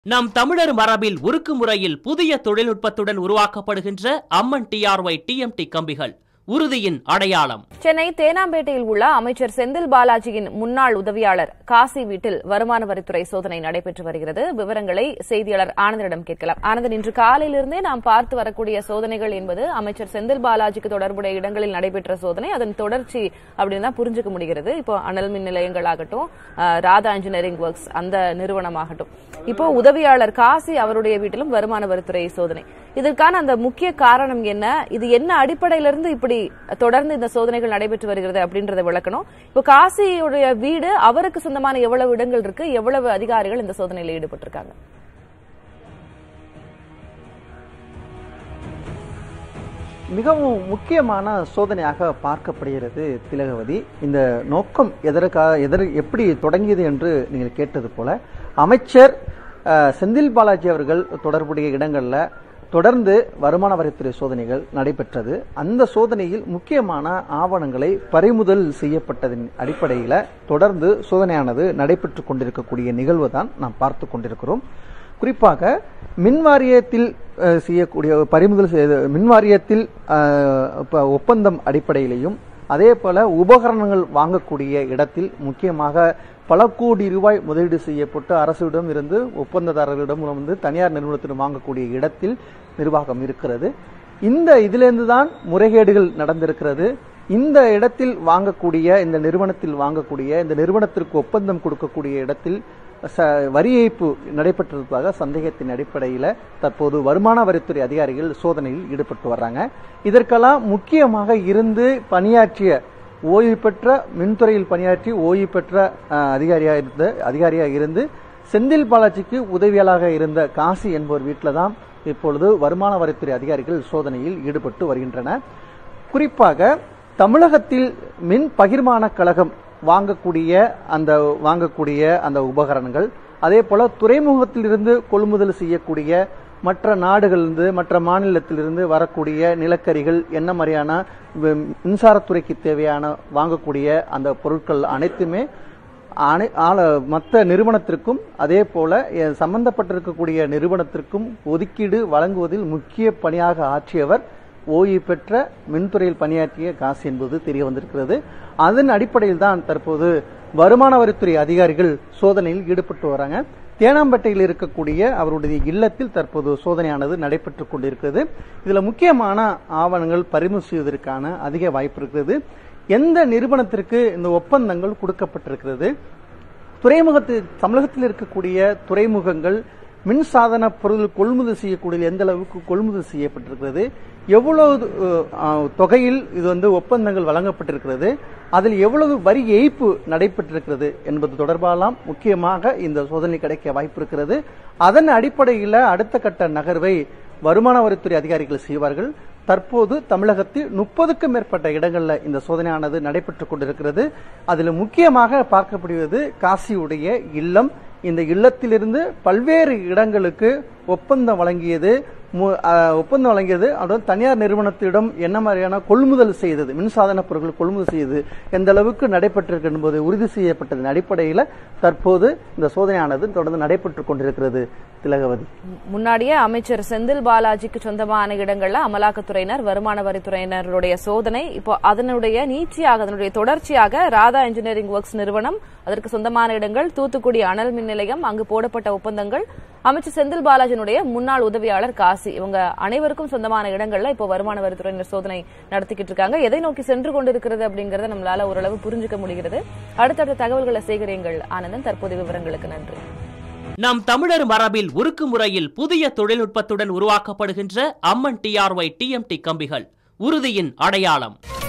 நம் தமிழர் மரபில் உருக்கு முறையில் புதிய தொழில்நுட்பத்துடன் உருவாக்கப்படுகின்ற அம்மன் டிஆர்ஒய் டிஎம்டி கம்பிகள் உறுதியின் அடையாளம் சென்னை தேனாம்பேட்டையில் உள்ள அமைச்சர் செந்தில் பாலாஜியின் முன்னாள் உதவியாளர் காசி வீட்டில் வருமான வரித்துறை சோதனை நடைபெற்று வருகிறது விவரங்களை செய்தியாளர் ஆனந்தனிடம் கேட்கலாம் ஆனந்தன் இன்று காலையிலிருந்தே நாம் பார்த்து வரக்கூடிய சோதனைகள் என்பது அமைச்சர் செந்தில் பாலாஜிக்கு தொடர்புடைய இடங்களில் நடைபெற்ற சோதனை அதன் தொடர்ச்சி அப்படின்னு தான் புரிஞ்சுக்க முடிகிறது இப்போ அனல் மின் நிலையங்களாகட்டும் அஹ், ராதா இன்ஜினியரிங் ஒர்க்ஸ் அந்த நிறுவனமாகட்டும் இப்போ உதவியாளர் காசி அவருடைய வீட்டிலும் வருமான வரித்துறை சோதனை இதற்கான அந்த முக்கிய காரணம் என்ன இது என்ன அடிப்படையிலிருந்து இப்படி தொடர்ந்து இந்த சோதனைகள் நடைபெற்று வருகிறது அப்படின்றத விளக்கணும் இப்போ காசியுடைய வீடு அவருக்கு சொந்தமான எவ்வளவு இடங்கள் இருக்கு எவ்வளவு அதிகாரிகள் இந்த சோதனையில் ஈடுபட்டிருக்காங்க மிகவும் முக்கியமான சோதனையாக பார்க்கப்படுகிறது திலகவதி இந்த நோக்கம் எதற்காக எதர் எப்படி தொடங்கியது என்று நீங்கள் கேட்டது போல அமைச்சர் அஹ், செந்தில் பாலாஜி அவர்கள் தொடர்புடைய இடங்கள்ல தொடர்ந்து வருமான வரித்துறை சோதனைகள் நடைபெற்றது அந்த சோதனையில் முக்கியமான ஆவணங்களை பறிமுதல் செய்யப்பட்டதன் அடிப்படையில் தொடர்ந்து சோதனையானது நடைபெற்று கொண்டிருக்கக்கூடிய நிகழ்வு தான் நாம் பார்த்து கொண்டிருக்கிறோம் குறிப்பாக மின் வாரியத்தில் அஹ், செய்யக்கூடிய பறிமுதல் செய்த மின் வாரியத்தில் அஹ், இப்ப ஒப்பந்தம் அடிப்படையிலையும் அதே போல உபகரணங்கள் வாங்கக்கூடிய இடத்தில் முக்கியமாக பல கோடி ரூபாய் முதலீடு செய்யப்பட்டு அரசிடம் இருந்து ஒப்பந்ததாரர்களிடம் வந்து தனியார் நிறுவனத்திடம் வாங்கக்கூடிய இடத்தில் நிர்வாகம் இருக்கிறது இந்த இதிலிருந்து தான் முறைகேடுகள் நடந்திருக்கிறது இந்த இடத்தில் வாங்கக்கூடிய இந்த நிறுவனத்தில் வாங்கக்கூடிய இந்த நிறுவனத்திற்கு ஒப்பந்தம் கொடுக்கக்கூடிய இடத்தில் ச வரி ஏய்ப்பு நடைபெற்றிருப்பதாக சந்தேகத்தின் அடிப்படையில் தற்போது வருமான வரித்துறை அதிகாரிகள் சோதனையில் ஈடுபட்டு வர்றாங்க இதற்கெல்லாம் முக்கியமாக இருந்து பணியாற்றிய ஓய்வு பெற்ற மின்துறையில் பணியாற்றி ஓய்வு பெற்ற அஹ், அதிகாரியாக இருந்த அதிகாரியாக இருந்து செந்தில் பாலாஜிக்கு உதவியாளராக இருந்த காசி என்பவர் வீட்டில் தான் இப்பொழுது வருமான வரித்துறை அதிகாரிகள் சோதனையில் ஈடுபட்டு வருகின்றனர் குறிப்பாக தமிழகத்தில் மின் பகிர்மான கழகம் வாங்கக்கூடிய அந்த வாங்கக்கூடிய அந்த உபகரணங்கள் அதே போல துறைமுகத்திலிருந்து கொள்முதல் செய்யக்கூடிய மற்ற நாடுகளிலிருந்து மற்ற மாநிலத்திலிருந்து வரக்கூடிய நிலக்கரிகள் என்ன மாதிரியான வி- மின்சாரத்துறைக்கு தேவையான வாங்கக்கூடிய அந்த பொருட்கள் அனைத்துமே அனை ஆள- மற்ற நிறுவனத்திற்கும் அதே போல எ- சம்பந்தப்பட்டிருக்கக்கூடிய நிறுவனத்திற்கும் ஒதுக்கீடு வழங்குவதில் முக்கிய பணியாக ஆற்றியவர் ஓய்வு பெற்ற மின்துறையில் பணியாற்றிய காசு என்பது தெரிய வந்திருக்கிறது அதன் அடிப்படையில் தான் தற்போது வருமான வரித்துறை அதிகாரிகள் சோதனையில் ஈடுபட்டு வராங்க தேனாம்பேட்டையில் இருக்கக்கூடிய அவருடைய இல்லத்தில் தற்போது சோதனையானது நடைபெற்றுக் கொண்டிருக்கிறது இதுல முக்கியமான ஆவணங்கள் பறிமுதல் செய்வதற்கான அதிக வாய்ப்பு இருக்கிறது எந்த நிறுவனத்திற்கு இந்த ஒப்பந்தங்கள் கொடுக்கப்பட்டிருக்கிறது துறைமுகத்தில் தமிழகத்தில் இருக்கக்கூடிய துறைமுகங்கள் மின்சாதன பொருள் கொள்முதல் செய்யக்கூடிய எந்த அளவுக்கு கொள்முதல் செய்யப்பட்டிருக்கிறது எவ்வளவு அஹ், தொகையில் இது வந்து ஒப்பந்தங்கள் வழங்கப்பட்டிருக்கிறது அதில் எவ்வளவு வரி ஏய்ப்பு நடைபெற்றிருக்கிறது என்பது தொடர்பாலாம் முக்கியமாக இந்த சோதனை கிடைக்க வாய்ப்பு இருக்கிறது அதன் அடிப்படையில் அடுத்த கட்ட நகர்வை வருமான வரித்துறை அதிகாரிகள் செய்வார்கள் தற்போது தமிழகத்தில் முப்பதுக்கும் மேற்பட்ட இடங்கள்ல இந்த சோதனையானது நடைபெற்றுக் கொண்டிருக்கிறது அதில் முக்கியமாக பார்க்கப்படுவது காசியுடைய இல்லம் இந்த இல்லத்திலிருந்து பல்வேறு இடங்களுக்கு ஒப்பந்தம் வழங்கியது மு- அஹ், ஒப்பந்தம் வழங்கியது அதுவும் தனியார் நிறுவனத்திடம் என்ன மாதிரியான கொள்முதல் செய்தது மின்சாதன பொருட்கள் கொள்முதல் செய்தது எந்த அளவுக்கு நடைபெற்றிருக்கு என்பது உறுதி செய்யப்பட்டதன் அடிப்படையில் தற்போது இந்த சோதனையானது தொடர்ந்து நடைபெற்றுக் கொண்டிருக்கிறது திலகவதி முன்னாடியே அமைச்சர் செந்தில் பாலாஜிக்கு சொந்தமான இடங்கள்ல அமலாக்கத்துறையினர் வருமான வரித்துறையினருடைய சோதனை இப்போ அதனுடைய நீட்சியாக அதனுடைய தொடர்ச்சியாக ராதா இன்ஜினியரிங் ஒர்க்ஸ் நிறுவனம் அதற்கு சொந்தமான இடங்கள் தூத்துக்குடி அனல் மின் நிலையம் அங்கு போடப்பட்ட ஒப்பந்தங்கள் அமைச்சர் செந்தில் பாலாஜினுடைய முன்னாள் உதவியாளர் காசி இவங்க அனைவருக்கும் சொந்தமான இடங்கள்ல இப்போ வருமான வரித்துறையினர் சோதனை நடத்திக்கிட்டு இருக்காங்க எதை நோக்கி சென்று கொண்டிருக்கிறது அப்படிங்கறத நம்மளால ஓரளவு புரிஞ்சுக்க முடிகிறது அடுத்தடுத்த தகவல்களை சேகரியுங்கள் ஆனந்தன் தற்போதைய விவரங்களுக்கு நன்றி நம் தமிழர் மரபில் உருக்கு முறையில் புதிய தொழில்நுட்பத்துடன் உருவாக்கப்படுகின்ற அம்மன் டிஆர்ஒய் டிஎம்டி கம்பிகள் உறுதியின் அடையாளம்